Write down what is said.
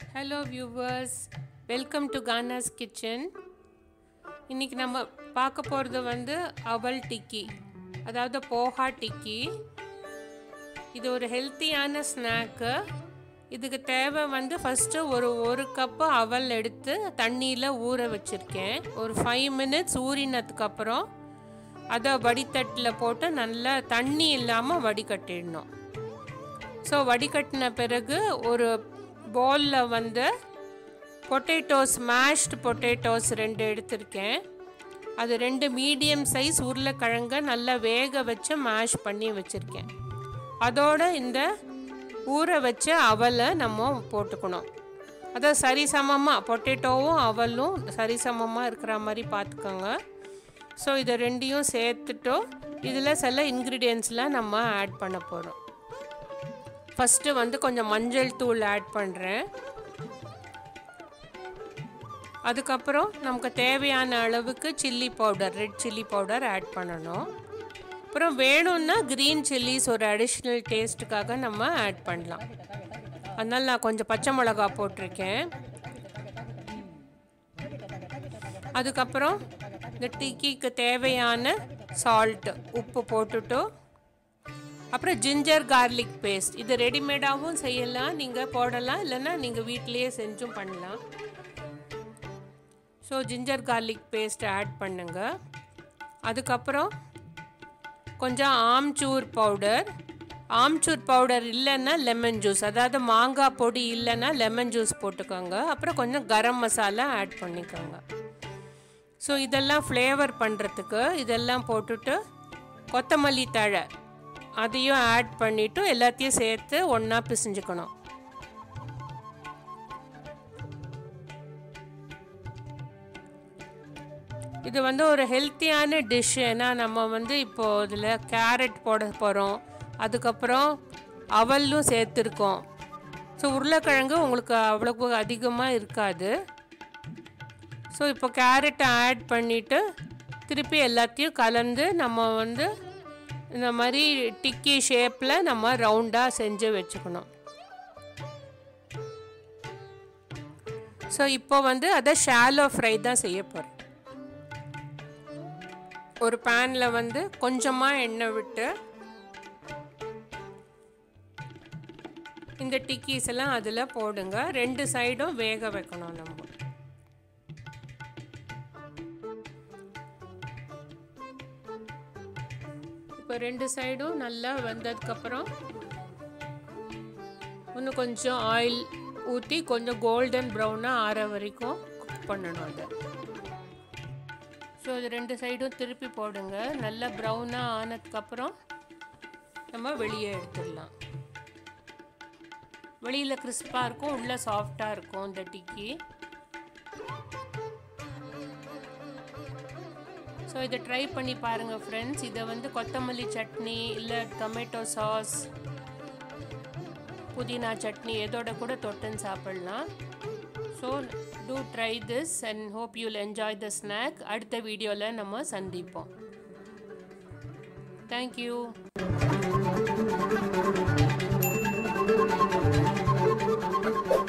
Hello viewers welcome to Kana's kitchen இன்றைக்கி நம்ம பார்க்க போகிறது வந்து அவல் டிக்கி அதாவது போஹா டிக்கி இது ஒரு ஹெல்த்தியான ஸ்நாக்கு இதுக்கு தேவை வந்து ஃபஸ்ட்டு ஒரு ஒரு கப்பு அவல் எடுத்து தண்ணியில் ஊற வச்சுருக்கேன் ஒரு ஃபைவ் மினிட்ஸ் ஊறினதுக்கப்புறம் அதை வடித்தட்டில் போட்டு நல்லா தண்ணி இல்லாமல் வடிகட்டிடணும் ஸோ வடிகட்டின பிறகு ஒரு பவுலில் வந்து பொட்டேட்டோஸ் மேஷ்டு பொட்டேட்டோஸ் ரெண்டு எடுத்திருக்கேன் அது ரெண்டு மீடியம் சைஸ் உருளைக்கிழங்க நல்லா வேக வச்சு மேஷ் பண்ணி வச்சுருக்கேன் அதோட இந்த ஊற வச்ச அவலை நம்ம போட்டுக்கணும் அதான் சரிசமமாக பொட்டேட்டோவும் அவலும் சரிசமமாக இருக்கிற மாதிரி பார்த்துக்கோங்க ஸோ இதை ரெண்டையும் சேர்த்துட்டோ இதில் சில இன்க்ரீடியன்ஸ்லாம் நம்ம ஆட் பண்ண போகிறோம் ஃபஸ்ட்டு வந்து கொஞ்சம் மஞ்சள் தூள் ஆட் பண்ணுறேன் அதுக்கப்புறம் நமக்கு தேவையான அளவுக்கு chilli powder red chilli powder add பண்ணணும் அப்புறம் வேணும்னா க்ரீன் சில்லிஸ் ஒரு அடிஷ்னல் டேஸ்ட்டுக்காக நம்ம ஆட் பண்ணலாம் அதனால் நான் கொஞ்சம் பச்சை மிளகா போட்டிருக்கேன் அதுக்கப்புறம் இந்த டிக்கிக்கு தேவையான சால்ட் உப்பு போட்டுட்டு அப்புறம் ஜிஞ்சர் கார்லிக் பேஸ்ட் இது ரெடிமேடாகவும் செய்யலாம் நீங்கள் போடலாம் இல்லைன்னா நீங்கள் வீட்டிலையே செஞ்சும் பண்ணலாம் so ginger garlic paste add பண்ணுங்க அதுக்கப்புறம் கொஞ்சம் ஆம்ச்சூர் பவுடர் ஆம்ச்சூர் பவுடர் இல்லைன்னா லெமன் ஜூஸ் அதாவது மாங்காய் பொடி இல்லைன்னா லெமன் ஜூஸ் போட்டுக்கோங்க அப்புறம் கொஞ்சம் கரம் மசாலா ஆட் பண்ணிக்கோங்க ஸோ இதெல்லாம் ஃப்ளேவர் பண்ணுறதுக்கு இதெல்லாம் போட்டுட்டு கொத்தமல்லி தழை அதையும் ஆட் பண்ணிவிட்டு எல்லாத்தையும் சேர்த்து ஒன்றா பிசைஞ்சுக்கணும் இது வந்து ஒரு ஹெல்த்தியான டிஷ் ஏன்னா நம்ம வந்து இப்போது இதில் கேரட் போட போகிறோம் அதுக்கப்புறம் அவலும் சேர்த்துருக்கோம் ஸோ உருளைக்கிழங்கு உங்களுக்கு அவ்வளோக்கு அதிகமாக இருக்காது ஸோ இப்போ கேரட்டை ஆட் பண்ணிவிட்டு திருப்பி எல்லாத்தையும் கலந்து நம்ம வந்து இந்த மாதிரி டிக்கி ஷேப்பில் நம்ம ரவுண்டாக செஞ்சு வச்சுக்கணும் ஸோ இப்போ வந்து அதை ஷாலோ ஃப்ரை தான் செய்ய போகிறேன் ஒரு பேனில் வந்து கொஞ்சமாக எண்ணெய் விட்டு இந்த டிக்கீஸ் எல்லாம் அதில் போடுங்க ரெண்டு சைடும் வேக வைக்கணும் நம்ம இப்போ ரெண்டு சைடும் நல்லா வந்ததுக்கப்புறம் இன்னும் கொஞ்சம் ஆயில் ஊற்றி கொஞ்சம் கோல்டன் ப்ரௌனாக ஆற வரைக்கும் குக் பண்ணணும் அதை ஸோ அது ரெண்டு சைடும் திருப்பி போடுங்க நல்லா ப்ரௌனாக ஆனதுக்கப்புறம் நம்ம வெளியே எடுத்துடலாம் வெளியில் கிறிஸ்பாக இருக்கும் உள்ளே சாஃப்டாக இருக்கும் இந்த டிக்கி ஸோ இதை ட்ரை பண்ணி பாருங்கள் ஃப்ரெண்ட்ஸ் இதை வந்து கொத்தமல்லி சட்னி இல்லை டொமேட்டோ சாஸ் புதினா சட்னி எதோட கூட தொட்டுன்னு சாப்பிட்லாம் so do try this and hope you'll enjoy the snack அடுத்த வீடியோவில் நம்ம சந்திப்போம் தேங்க்யூ Thank you.